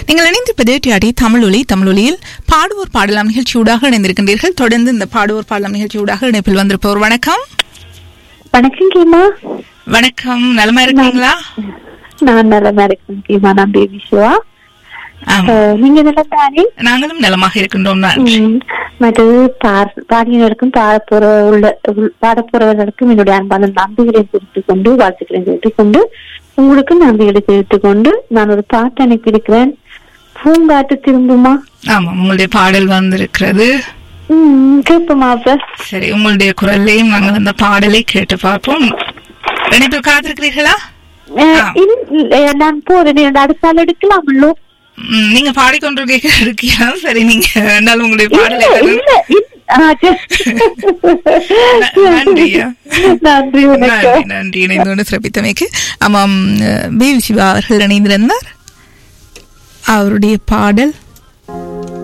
நீங்கள் இணைந்திருப்பது டிஆர்டி தமிழொலி தமிழொலியில் பாடுவோர் பாடலாம் நிகழ்ச்சியூடாக இணைந்திருக்கின்றீர்கள் தொடர்ந்து இந்த பாடுவோர் பாடலாம் நிகழ்ச்சியூடாக இணைப்பில் வந்திருப்பவர் வணக்கம் வணக்கம் கீமா வணக்கம் நலமா இருக்கீங்களா நான் நலமா இருக்கேன் கீமா நான் பேபி சிவா ஆமா. அஹ், நீங்க நல்லா தானே நாங்களும் நலமாக இருக்கின்றோம் நன்றி ம், மற்றது பார் பாடியவர்களுக்கும் பாடப்போற உள்ள உள்- பாடப்போறவர்களுக்கும் என்னுடைய அன்பான நம்பிகளை தெரிவித்துக் கொண்டு வாழ்த்துக்களை தெரிவித்துக் கொண்டு உங்களுக்கும் நம்பிகளை தெரிவித்துக் கொண்டு நான் ஒரு பாட்டு அனுப்பியிருக்கிறேன் பூங்காட்டு திரும்புமா ஆமா உங்களுடைய பாடல் வந்திருக்கிறது ம் கேட்போமா அப்ப சரி உங்களுடைய குரல்லையும் நாங்கள் அந்த பாடலை கேட்டு பார்ப்போம் இணைப்பில் காத்திருக்கிறீர்களா அஹ், ஆ. இல்ல, நான் போறேன் என்னோட அடுத்த ஆள் எடுக்கலாமல்லோ ம், நீங்க பாடிக்கொண்டிருக்க இருக்கியா சரி நீங்க ரெண்டாலும் உங்களுடைய இல்ல பாடலை இல்ல இல்ல. ஆ, சரி. ந- நன்றியா. நன்றி நன்றி வணக்கம் நன்றி இணைந்தோடு சிறப்பித்தமைக்கு ஆமாம் அஹ், பி சிவா அவர்கள் இணைந்திருந்தார் அவருடைய பாடல்